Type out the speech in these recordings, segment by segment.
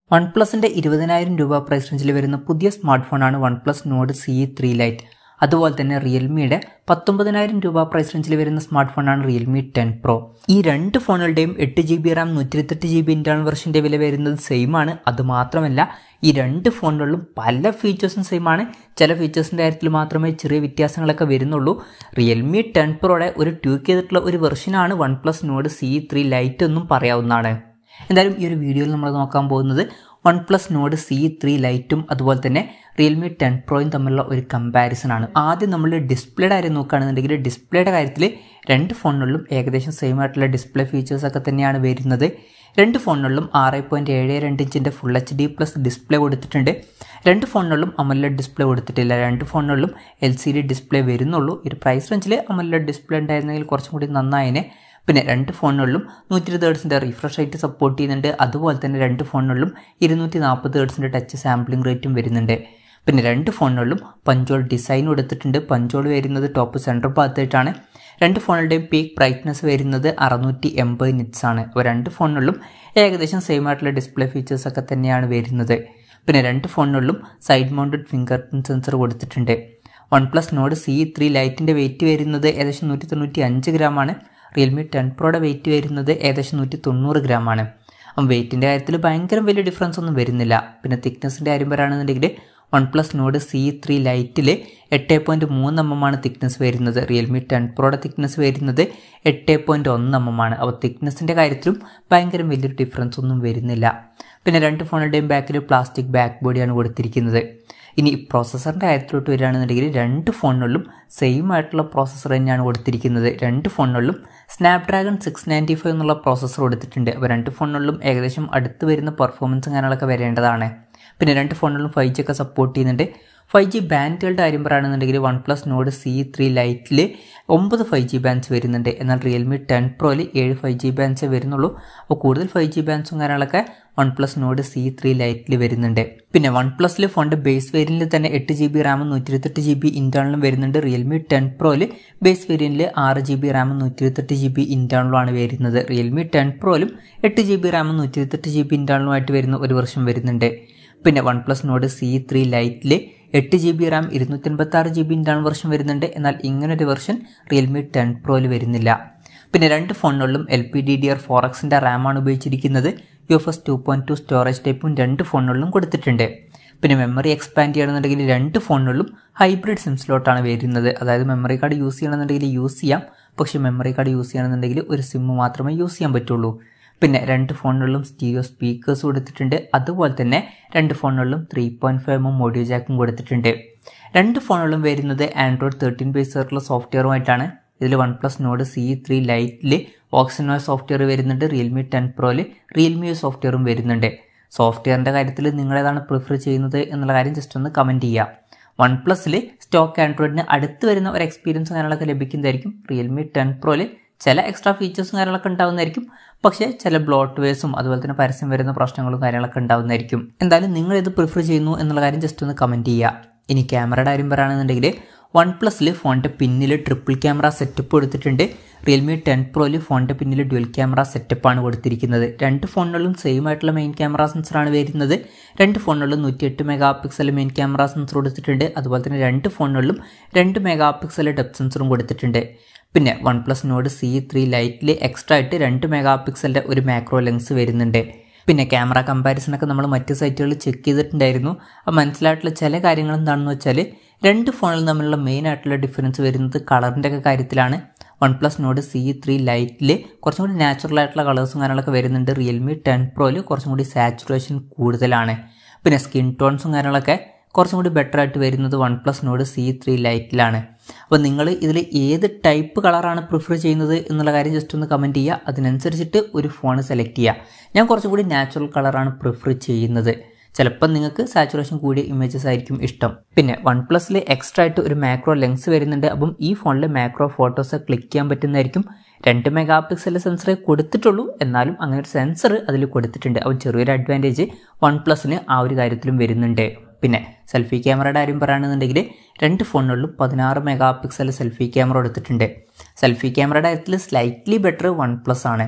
one പ്ലസിൻ്റെ ഇരുപതിനായിരം രൂപ price റേഞ്ചിൽ വരുന്ന പുതിയ സ്മാർട്ട് ഫോണാണ് OnePlus Nord C three Lite അതുപോലെ തന്നെ റിയൽമിയുടെ പത്തൊമ്പതിനായിരം രൂപ പ്രൈസ് റേഞ്ചിൽ വരുന്ന സ്മാർട്ട് ഫോണാണ് റിയൽമി ടെൻ പ്രോ ഈ രണ്ട് ഫോണുകളുടെയും എട്ട് ജി ബി റാം നൂറ്റി ഇരുപത്തെട്ട് ജി ബി ഇൻറ്റേണൽ വെർഷൻ്റെ വില വരുന്നത് സെയിം ആണ് അതുമാത്രമല്ല ഈ രണ്ട് ഫോണുകളിലും പല ഫീച്ചേഴ്സും സെയിം ആണ് ചില ഫീച്ചേഴ്സിൻ്റെ കാര്യത്തിൽ മാത്രമേ ചെറിയ വ്യത്യാസങ്ങളൊക്കെ വരുന്നുള്ളൂ റിയൽമി ടെൻ പ്രോയുടെ ഒരു ട്യൂക്ക് ചെയ്തിട്ടുള്ള ഒരു വെർഷനാണ് OnePlus Nord C three Lite എന്നും പറയാവുന്നതാണ് എന്തായാലും ഈ ഒരു വീഡിയോയിൽ നമ്മൾ നോക്കാൻ പോകുന്നത് OnePlus Nord C three ലൈറ്റും അതുപോലെ തന്നെ റിയൽമി ടെൻ പ്രോയും തമ്മിലുള്ള ഒരു കമ്പാരിസൺ ആണ് ആദ്യം നമ്മൾ ഡിസ്പ്ലേയുടെ കാര്യം നോക്കുകയാണെന്നുണ്ടെങ്കിൽ ഡിസ്പ്ലേയുടെ കാര്യത്തിൽ രണ്ട് ഫോണുകളിലും ഏകദേശം സെയിം ആയിട്ടുള്ള ഡിസ്പ്ലേ ഫീച്ചേഴ്സ് ഒക്കെ തന്നെയാണ് വരുന്നത് രണ്ട് ഫോണുകളിലും ആറ് പോയിൻറ്റ് ഏഴ് രണ്ട് ഇഞ്ചിൻ്റെ full H D plus display കൊടുത്തിട്ടുണ്ട് രണ്ട് ഫോണുകളിലും അമലഡ് ഡിസ്പ്ലേ കൊടുത്തിട്ടില്ല രണ്ട് ഫോണുകളിലും എൽ സി ഡി ഡിസ്പ്ലേ വരുന്നുള്ളൂ ഒരു പ്രൈസ് റേഞ്ചിൽ അമലഡ് ഡിസ്പ്ലേ ഉണ്ടായിരുന്നെങ്കിൽ കുറച്ചും കൂടി നന്നായതിനെ പിന്നെ രണ്ട് ഫോണുകളിലും നൂറ്റി ഇരുപത് ഹേർട്സിൻ്റെ റിഫ്രഷ് റേറ്റ് സപ്പോർട്ട് ചെയ്യുന്നുണ്ട് അതുപോലെ തന്നെ രണ്ട് ഫോണുകളിലും ഇരുന്നൂറ്റി നാൽപ്പത് ഹേർട്സിൻ്റെ ടച്ച് സാമ്പിളിംഗ് റേറ്റും വരുന്നുണ്ട് പിന്നെ രണ്ട് ഫോണുകളിലും പഞ്ചോൾ ഡിസൈൻ കൊടുത്തിട്ടുണ്ട് പഞ്ചോൾ വരുന്നത് ടോപ്പ് സെൻറ്റർ ഭാഗത്തായിട്ടാണ് രണ്ട് ഫോണുകളുടെയും പീക്ക് ബ്രൈറ്റ്നസ് വരുന്നത് അറുന്നൂറ്റി എൺപത് നിറ്റ്സ് ആണ് അപ്പോൾ രണ്ട് ഫോണുകളിലും ഏകദേശം സെയിം ആയിട്ടുള്ള ഡിസ്പ്ലേ ഫീച്ചേഴ്സ് ഒക്കെ തന്നെയാണ് വരുന്നത് പിന്നെ രണ്ട് ഫോണുകളിലും side mounted fingerprint sensor കൊടുത്തിട്ടുണ്ട് OnePlus Nord C three ലൈറ്റിൻ്റെ വെയിറ്റ് വരുന്നത് ഏകദേശം നൂറ്റി തൊണ്ണൂറ്റി അഞ്ച് ഗ്രാമാണ് റിയൽമി ടെൻ പ്രോയുടെ വെയിറ്റ് വരുന്നത് ഏകദേശം നൂറ്റി തൊണ്ണൂറ് ഗ്രാമാണ് അപ്പം വെയിറ്റിൻ്റെ കാര്യത്തിൽ ഭയങ്കര വലിയ ഡിഫറൻസ് ഒന്നും വരുന്നില്ല പിന്നെ തിക്നെസ്സിൻ്റെ കാര്യം പറയുകയാണെന്നുണ്ടെങ്കിൽ OnePlus Nord C three ലൈറ്റിൽ എട്ട് പോയിൻറ്റ് മൂന്ന് എം എം ആണ് തിക്നെസ് വരുന്നത് റിയൽമി ടെൻ പ്രോയുടെ തിക്നെസ് വരുന്നത് എട്ട് പോയിൻറ്റ് ഒന്ന് എം എം ആണ് അപ്പോൾ തിക്നെസ്സിൻ്റെ കാര്യത്തിലും ഭയങ്കര വലിയൊരു ഡിഫറൻസ് ഒന്നും വരുന്നില്ല പിന്നെ രണ്ട് ഫോണുകളുടെയും ബാക്കിൽ പ്ലാസ്റ്റിക് ബാക്ക് ബോഡിയാണ് കൊടുത്തിരിക്കുന്നത് ഇനി പ്രോസസ്സറിൻ്റെ കാര്യത്തിലോട്ട് വരികയാണെന്നുണ്ടെങ്കിൽ രണ്ട് ഫോണുകളിലും സെയിം ആയിട്ടുള്ള പ്രോസസ്സർ തന്നെയാണ് കൊടുത്തിരിക്കുന്നത് രണ്ട് ഫോണുകളിലും സ്നാപ്ഡ്രാഗൺ സിക്സ് നയൻറ്റി ഫൈവ് എന്നുള്ള പ്രോസസ്സർ കൊടുത്തിട്ടുണ്ട് അപ്പോൾ രണ്ട് ഫോണുകളിലും ഏകദേശം അടുത്ത് വരുന്ന പെർഫോമൻസും കാര്യങ്ങളൊക്കെ വരേണ്ടതാണ് പിന്നെ രണ്ട് ഫോണുകളിലും ഫൈവ് ജി ഒക്കെ സപ്പോർട്ട് ചെയ്യുന്നുണ്ട് ഫൈവ് ജി ബാൻഡുകളുടെ കാര്യം പറയുകയാണെന്നുണ്ടെങ്കിൽ OnePlus Nord C three ലൈറ്റിൽ ഒമ്പത് ഫൈവ് ജി ബാൻഡ്സ് വരുന്നുണ്ട് എന്നാൽ റിയൽമി ടെൻ പ്രോയിൽ ഏഴ് ഫൈവ് ജി ബാൻഡ്സേ വരുന്നുള്ളൂ അപ്പോൾ കൂടുതൽ ഫൈവ് ജി ബാൻഡ്സും കാര്യങ്ങളൊക്കെ OnePlus Nord C three ലൈറ്റിൽ വരുന്നുണ്ട് പിന്നെ വൺ പ്ലസിൽ ഫോണിൻ്റെ ബേസ് വേരിയൻറ്റിൽ തന്നെ എട്ട് ജി ബി റാമും നൂറ്റി ഇരുപത്തെട്ട് ജി ബി ഇൻറ്റേണലും വരുന്നുണ്ട് റിയൽമി ടെൻ പ്രോയിൽ ബേസ് വേരിയൻറ്റിൽ ആറ് ജി ബി റാമും നൂറ്റി ഇരുപത്തെട്ട് ജി ബി ഇൻറ്റേണലുമാണ് വരുന്നത് റിയൽമി ടെൻ പ്രോയിലും എട്ട് ജി ബി റാമും നൂറ്റി ഇരുപത്തെട്ട് ജി ബി ഇൻറ്റേണലുമായിട്ട് വരുന്ന ഒരു വർഷം വരുന്നുണ്ട് പിന്നെ OnePlus Nord C three ലൈറ്റിൽ എട്ട് ജി ബി റാം ഇരുന്നൂറ്റൻപത്തി ആറ് ജി ബി ഇൻറ്റാണ് വെർഷൻ വരുന്നുണ്ട് എന്നാൽ ഇങ്ങനൊരു വെർഷൻ റിയൽമി ടെൻ പ്രോയിൽ വരുന്നില്ല പിന്നെ രണ്ട് ഫോണുകളിലും L P D D R four എക്സിൻ്റെ റാമാണ് ഉപയോഗിച്ചിരിക്കുന്നത് U F S two point two storage ടൈപ്പും രണ്ട് ഫോണുകളിലും കൊടുത്തിട്ടുണ്ട് പിന്നെ മെമ്മറി എക്സ്പാൻഡ് ചെയ്യണമെന്നുണ്ടെങ്കിൽ രണ്ട് ഫോണുകളിലും ഹൈബ്രിഡ് സിം സ്ലോട്ടാണ് വരുന്നത് അതായത് മെമ്മറി കാർഡ് യൂസ് ചെയ്യണമെന്നുണ്ടെങ്കിൽ യൂസ് ചെയ്യാം പക്ഷേ മെമ്മറി കാർഡ് യൂസ് ചെയ്യണമെന്നുണ്ടെങ്കിൽ ഒരു സിം മാത്രമേ യൂസ് ചെയ്യാൻ പറ്റുള്ളൂ പിന്നെ രണ്ട് ഫോണുകളിലും സ്റ്റീരിയോ സ്പീക്കേഴ്സ് കൊടുത്തിട്ടുണ്ട് അതുപോലെ തന്നെ രണ്ട് ഫോണുകളിലും three point five M audio ജാക്കും കൊടുത്തിട്ടുണ്ട് രണ്ട് ഫോണുകളും വരുന്നത് ആൻഡ്രോയിഡ് തേർട്ടീൻ ബേസ് ആയിട്ടുള്ള സോഫ്റ്റ്വെയറുമായിട്ടാണ് ഇതിൽ OnePlus Nord C three ലൈറ്റിൽ ഓക്സിനോയ് സോഫ്റ്റ്വെയർ വരുന്നുണ്ട് റിയൽമി ടെൻ പ്രോയിൽ റിയൽമി സോഫ്റ്റ്വെയറും വരുന്നുണ്ട് സോഫ്റ്റ്വെയറിൻ്റെ കാര്യത്തിൽ നിങ്ങളേതാണ് പ്രിഫർ ചെയ്യുന്നത് എന്നുള്ള കാര്യം ജസ്റ്റ് ഒന്ന് കമൻറ്റ് ചെയ്യുക വൺ പ്ലസിൽ സ്റ്റോക്ക് ആൻഡ്രോയിഡിന് അടുത്ത് വരുന്ന ഒരു എക്സ്പീരിയൻസ് കാര്യങ്ങളൊക്കെ ലഭിക്കുന്നതായിരിക്കും റിയൽമി ടെൻ പ്രോയിൽ ചില എക്സ്ട്രാ ഫീച്ചേഴ്സും കാര്യങ്ങളൊക്കെ ഉണ്ടാവുന്നതായിരിക്കും പക്ഷേ ചില ബ്ലോട്ട് വേസും അതുപോലെ തന്നെ പരസ്യം വരുന്ന പ്രശ്നങ്ങളും കാര്യങ്ങളൊക്കെ ഉണ്ടാവുന്നതായിരിക്കും എന്തായാലും നിങ്ങൾ ഇത് പ്രിഫർ ചെയ്യുന്നു എന്നുള്ള കാര്യം ജസ്റ്റ് ഒന്ന് കമൻറ്റ് ചെയ്യുക ഇനി ക്യാമറയുടെ കാര്യം പറയുകയാണെന്നുണ്ടെങ്കിൽ വൺ പ്ലസിൽ ഫോണിൻ്റെ പിന്നിൽ ട്രിപ്പിൾ ക്യാമറ സെറ്റപ്പ് കൊടുത്തിട്ടുണ്ട് റിയൽമി ടെൻ പ്രോയിൽ ഫോണിൻ്റെ പിന്നിൽ ഡ്യുവൽ ക്യാമറ സെറ്റപ്പാണ് കൊടുത്തിരിക്കുന്നത് രണ്ട് ഫോണുകളിലും സെയിം ആയിട്ടുള്ള മെയിൻ ക്യാമറ സെൻസറാണ് വരുന്നത് രണ്ട് ഫോണുകളിലും നൂറ്റിയെട്ട് megapixel main camera sensor കൊടുത്തിട്ടുണ്ട് അതുപോലെ തന്നെ രണ്ട് ഫോണുകളിലും രണ്ട് മെഗാ പിക്സൽ ഡെപ്ത് സെൻസറും കൊടുത്തിട്ടുണ്ട് പിന്നെ OnePlus Nord C three ലൈറ്റിൽ എക്സ്ട്രാ ആയിട്ട് രണ്ട് മെഗാ പിക്സലിൻ്റെ ഒരു മാക്രോ ലെൻസ് വരുന്നുണ്ട് പിന്നെ ക്യാമറ കമ്പാരിസണൊക്കെ നമ്മൾ മറ്റ് സൈറ്റുകളിൽ ചെക്ക് ചെയ്തിട്ടുണ്ടായിരുന്നു അപ്പോൾ മനസ്സിലായിട്ടുള്ള ചില കാര്യങ്ങൾ എന്താണെന്ന് വെച്ചാൽ രണ്ട് ഫോണിൽ തമ്മിലുള്ള മെയിൻ ആയിട്ടുള്ള ഡിഫറൻസ് വരുന്നത് കളറിൻ്റെ ഒക്കെ കാര്യത്തിലാണ് OnePlus Nord C three ലൈറ്റിൽ കുറച്ചും കൂടി നാച്ചുറൽ ആയിട്ടുള്ള കളേഴ്സും കാര്യങ്ങളൊക്കെ വരുന്നുണ്ട് റിയൽമി ടെൻ പ്രോയിൽ കുറച്ചും കൂടി സാച്ചുറേഷൻ കൂടുതലാണ് പിന്നെ സ്കിൻ ടോൺസും കാര്യങ്ങളൊക്കെ കുറച്ചും കൂടി ബെറ്റർ ആയിട്ട് വരുന്നത് OnePlus Nord C three ലൈറ്റിലാണ് അപ്പോൾ നിങ്ങൾ ഇതിൽ ഏത് ടൈപ്പ് കളറാണ് പ്രിഫർ ചെയ്യുന്നത് എന്നുള്ള കാര്യം ജസ്റ്റ് ഒന്ന് കമൻറ്റ് ചെയ്യുക അതിനനുസരിച്ചിട്ട് ഒരു ഫോൺ സെലക്ട് ചെയ്യുക ഞാൻ കുറച്ചും കൂടി നാച്ചുറൽ കളറാണ് പ്രിഫർ ചെയ്യുന്നത് ചിലപ്പോൾ നിങ്ങൾക്ക് സാച്ചുറേഷൻ കൂടിയ ഇമേജസ് ആയിരിക്കും ഇഷ്ടം പിന്നെ വൺ പ്ലസ്സിൽ എക്സ്ട്രാ ആയിട്ട് ഒരു മാക്രോ ലെൻസ് വരുന്നുണ്ട് അപ്പം ഈ ഫോണിൽ മാക്രോ ഫോട്ടോസ് ക്ലിക്ക് ചെയ്യാൻ പറ്റുന്നതായിരിക്കും രണ്ട് മെഗാ പിക്സൽ സെൻസറേ കൊടുത്തിട്ടുള്ളൂ എന്നാലും അങ്ങനെ ഒരു സെൻസർ അതിൽ കൊടുത്തിട്ടുണ്ട് അപ്പം ചെറിയൊരു അഡ്വാൻറ്റേജ് വൺ പ്ലസ്സിന് ആ ഒരു കാര്യത്തിലും വരുന്നുണ്ട് പിന്നെ സെൽഫി ക്യാമറയുടെ കാര്യം പറയുകയാണെന്നുണ്ടെങ്കിൽ രണ്ട് ഫോണുകളിലും പതിനാറ് മെഗാ പിക്സൽ സെൽഫി ക്യാമറ എടുത്തിട്ടുണ്ട് സെൽഫി ക്യാമറയുടെ കാര്യത്തിൽ സ്ലൈറ്റ്ലി ബെറ്റർ വൺ പ്ലസ് ആണ്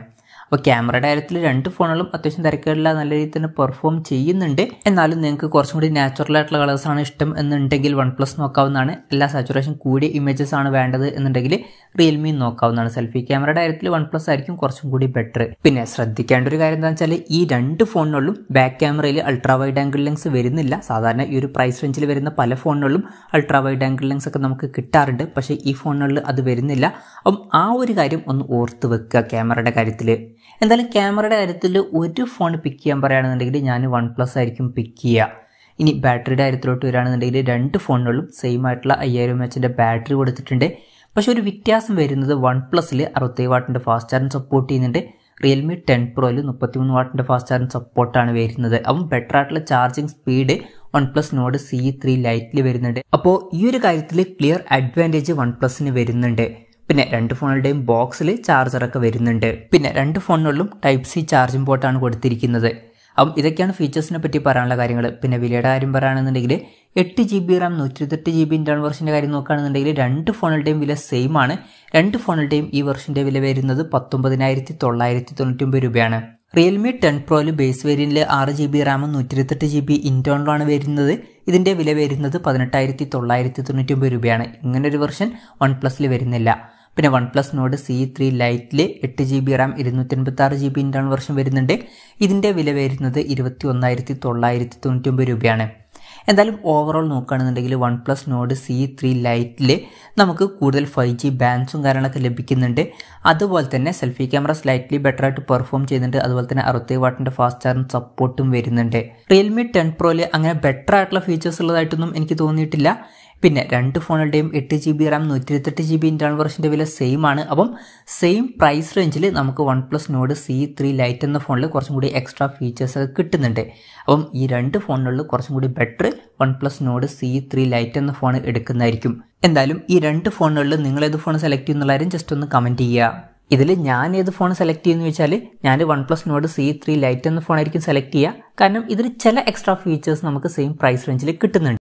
അപ്പോൾ ക്യാമറയുടെ കാര്യത്തിൽ രണ്ട് ഫോണുകളും അത്യാവശ്യം തിരക്കേടില്ല നല്ല രീതിയിൽ തന്നെ പെർഫോം ചെയ്യുന്നുണ്ട് എന്നാലും നിങ്ങൾക്ക് കുറച്ചും കൂടി നാച്ചുറൽ ആയിട്ടുള്ള കളേഴ്സാണ് ഇഷ്ടം എന്നുണ്ടെങ്കിൽ വൺ പ്ലസ് നോക്കാവുന്നതാണ് എല്ലാ സാച്ചുറേഷൻ കൂടിയ ഇമേജസ് ആണ് വേണ്ടത് എന്നുണ്ടെങ്കിൽ റിയൽമി നോക്കാവുന്നതാണ് സെൽഫി ക്യാമറയുടെ കാര്യത്തിൽ വൺ പ്ലസ് ആയിരിക്കും കുറച്ചും കൂടി ബെറ്റർ പിന്നെ ശ്രദ്ധിക്കേണ്ട ഒരു കാര്യം എന്താണെന്ന് വെച്ചാൽ ഈ രണ്ട് ഫോണുകളിലും ബാക്ക് ക്യാമറയിൽ അൾട്രാ വൈഡ് ആംഗിൾ ലെൻസ് വരുന്നില്ല സാധാരണ ഈ ഒരു പ്രൈസ് റേഞ്ചിൽ വരുന്ന പല ഫോണുകളിലും അൾട്രാ വൈഡ് ആംഗിൾ ലെൻസ് ഒക്കെ നമുക്ക് കിട്ടാറുണ്ട് പക്ഷേ ഈ ഫോണുകളിൽ അത് വരുന്നില്ല അപ്പം ആ ഒരു കാര്യം ഒന്ന് ഓർത്ത് വെക്കുക ക്യാമറയുടെ കാര്യത്തിൽ എന്തായാലും ക്യാമറയുടെ കാര്യത്തിൽ ഒരു ഫോൺ പിക്ക് ചെയ്യാൻ പറയുകയാണെന്നുണ്ടെങ്കിൽ ഞാൻ വൺ പ്ലസ് ആയിരിക്കും പിക്ക് ചെയ്യുക ഇനി ബാറ്ററിയുടെ കാര്യത്തിലോട്ട് വരികയാണെന്നുണ്ടെങ്കിൽ രണ്ട് ഫോണുകളിലും സെയിം ആയിട്ടുള്ള അയ്യായിരം എച്ചിൻ്റെ ബാറ്ററി കൊടുത്തിട്ടുണ്ട് പക്ഷേ ഒരു വ്യത്യാസം വരുന്നത് വൺ പ്ലസ്സിൽ അറുപത്തേഴ് വാട്ടിൻ്റെ ഫാസ്റ്റ് ചാർജ് സപ്പോർട്ട് ചെയ്യുന്നുണ്ട് റിയൽമി ടെൻ പ്രോയിൽ മുപ്പത്തിമൂന്ന് വാട്ടിൻ്റെ ഫാസ്റ്റ് ചാർജിങ് സപ്പോർട്ടാണ് വരുന്നത് അപ്പം ബെറ്റർ ആയിട്ടുള്ള charging speed OnePlus Nord C three ലൈറ്റിൽ വരുന്നുണ്ട് അപ്പോൾ ഈ ഒരു കാര്യത്തിൽ ക്ലിയർ അഡ്വാൻറ്റേജ് വൺ പ്ലസിന് വരുന്നുണ്ട് പിന്നെ രണ്ട് ഫോണുകളുടെയും ബോക്സിൽ ചാർജറൊക്കെ വരുന്നുണ്ട് പിന്നെ രണ്ട് ഫോണുകളിലും ടൈപ്പ് സി ചാർജിംഗ് പോർട്ടാണ് കൊടുത്തിരിക്കുന്നത് അപ്പം ഇതൊക്കെയാണ് ഫീച്ചേഴ്സിനെ പറ്റി പറയാനുള്ള കാര്യങ്ങൾ പിന്നെ വിലയുടെ കാര്യം പറയുകയാണെന്നുണ്ടെങ്കിൽ എട്ട് ജി ബി റാം നൂറ്റി ഇരുപത്തെട്ട് ജി ബി ഇൻറ്റേൺ വെർഷൻ്റെ കാര്യം നോക്കുകയാണെന്നുണ്ടെങ്കിൽ രണ്ട് ഫോണുകളുടെയും വില സെയിം ആണ് രണ്ട് ഫോണുകളുടെയും ഈ വെർഷൻ്റെ വില വരുന്നത് പത്തൊമ്പതിനായിരത്തി തൊള്ളായിരത്തി തൊണ്ണൂറ്റൊമ്പത് രൂപയാണ് റിയൽമി ടെൻ പ്രോയിൽ ബേസ് വേരിയൻറ്റിൽ ആറ് ജി ബി റാമും നൂറ്റി ഇരുപത്തെട്ട് ജി ബി ഇൻറ്റേണലാണ് വരുന്നത് ഇതിൻ്റെ വില വരുന്നത് പതിനെട്ടായിരത്തി തൊള്ളായിരത്തി തൊണ്ണൂറ്റൊമ്പത് രൂപയാണ് ഇങ്ങനൊരു വെർഷൻ വൺ പ്ലസിൽ വരുന്നില്ല പിന്നെ OnePlus Nord C three ലൈറ്റിൽ എട്ട് ജി ബി റാം ഇരുന്നൂറ്റി എൺപത്തി ആറ് ജി ബി ഇൻറ്റേണൽ വെർഷൻ വരുന്നുണ്ട് ഇതിൻ്റെ വില വരുന്നത് ഇരുപത്തി ഒന്നായിരത്തി തൊള്ളായിരത്തി തൊണ്ണൂറ്റൊമ്പത് രൂപയാണ് എന്തായാലും ഓവറോൾ നോക്കുകയാണെന്നുണ്ടെങ്കിൽ OnePlus Nord C three ലൈറ്റിൽ നമുക്ക് കൂടുതൽ ഫൈവ് ജി ബാൻസും കാര്യങ്ങളൊക്കെ ലഭിക്കുന്നുണ്ട് അതുപോലെ തന്നെ സെൽഫി ക്യാമറ സ്ലൈറ്റ്ലി ബെറ്റർ ആയിട്ട് പെർഫോം ചെയ്യുന്നുണ്ട് അതുപോലെ തന്നെ അറുപത്തേഴ് വാട്ടിൻ്റെ ഫാസ്റ്റ് ചാർജിങ് സപ്പോർട്ടും വരുന്നുണ്ട് റിയൽമി ടെൻ പ്രോയിൽ അങ്ങനെ ബെറ്റർ ആയിട്ടുള്ള ഫീച്ചേഴ്സ് ഉള്ളതായിട്ടൊന്നും എനിക്ക് തോന്നിയിട്ടില്ല പിന്നെ രണ്ട് ഫോണുകളുടെയും എട്ട് ജി ബി റാം നൂറ്റി ഇരുപത്തെട്ട് ജി ബി ഇൻറ്റേണൽ വെർഷൻ്റെ വില സെയിം ആണ് അപ്പം സെയിം പ്രൈസ് റേഞ്ചിൽ നമുക്ക് OnePlus Nord C three Lite എന്ന ഫോണിൽ കുറച്ചും കൂടി എക്സ്ട്രാ ഫീച്ചേഴ്സ് ഒക്കെ കിട്ടുന്നുണ്ട് അപ്പം ഈ രണ്ട് ഫോണുകളിൽ കുറച്ചും കൂടി better OnePlus Nord C three Lite എന്ന ഫോൺ എടുക്കുന്നതായിരിക്കും എന്തായാലും ഈ രണ്ട് ഫോണുകളിൽ നിങ്ങൾ ഏത് ഫോൺ സെലക്ട് ചെയ്യുന്നുള്ള കാര്യം ജസ്റ്റ് ഒന്ന് കമൻറ്റ് ചെയ്യുക ഇതിൽ ഞാൻ ഏത് ഫോൺ സെലക്ട് ചെയ്യുന്നു വെച്ചാൽ ഞാൻ OnePlus Nord C three Lite എന്ന ഫോണായിരിക്കും സെലക്ട് ചെയ്യുക കാരണം ഇതിൽ ചില എക്സ്ട്രാ ഫീച്ചേഴ്സ് നമുക്ക് സെയിം പ്രൈസ് റേഞ്ചിൽ കിട്ടുന്നുണ്ട്